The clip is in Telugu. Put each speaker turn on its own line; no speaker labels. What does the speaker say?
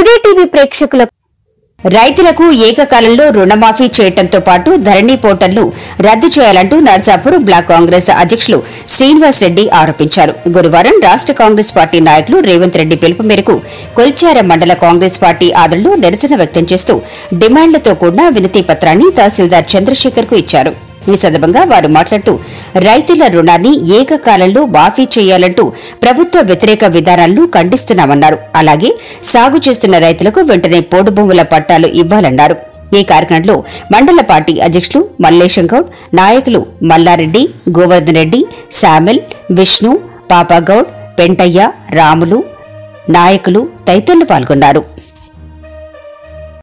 టుడే టీవీ ప్రేక్షకులకు
రైతులకు ఏకకాలంలో రుణమాఫీ చేయటంతో పాటు ధరణి పోర్టల్ను రద్దు చేయాలంటూ నర్సాపూర్ బ్లాక్ కాంగ్రెస్ అధ్యక్షులు శ్రీనివాస్ రెడ్డి ఆరోపించారు గురువారం రాష్ట కాంగ్రెస్ పార్టీ నాయకులు రేవంత్ రెడ్డి పిలుపు మేరకు కొల్చార మండల కాంగ్రెస్ పార్టీ ఆదరణలో నిరసన వ్యక్తం చేస్తూ డిమాండ్లతో కూడిన వినతి పత్రాన్ని తహసీల్దార్ చంద్రశేఖర్ కు ఇచ్చారు ఈ సందర్భంగా వారు మాట్లాడుతూ రైతుల రుణాన్ని ఏకకాలంలో మాఫీ చేయాలంటూ ప్రభుత్వ వ్యతిరేక విధానాలను ఖండిస్తున్నామన్నారు అలాగే సాగు చేస్తున్న రైతులకు వెంటనే పోడు భూముల పట్టాలు ఇవ్వాలన్నారు ఈ కార్యక్రమంలో మండల పార్టీ అధ్యక్షులు మల్లేశం గౌడ్ నాయకులు మల్లారెడ్డి గోవర్ధన్ రెడ్డి శామిల్ విష్ణు పాపాగౌడ్ పెంటయ్య రాములు నాయకులు తదితరులు పాల్గొన్నారు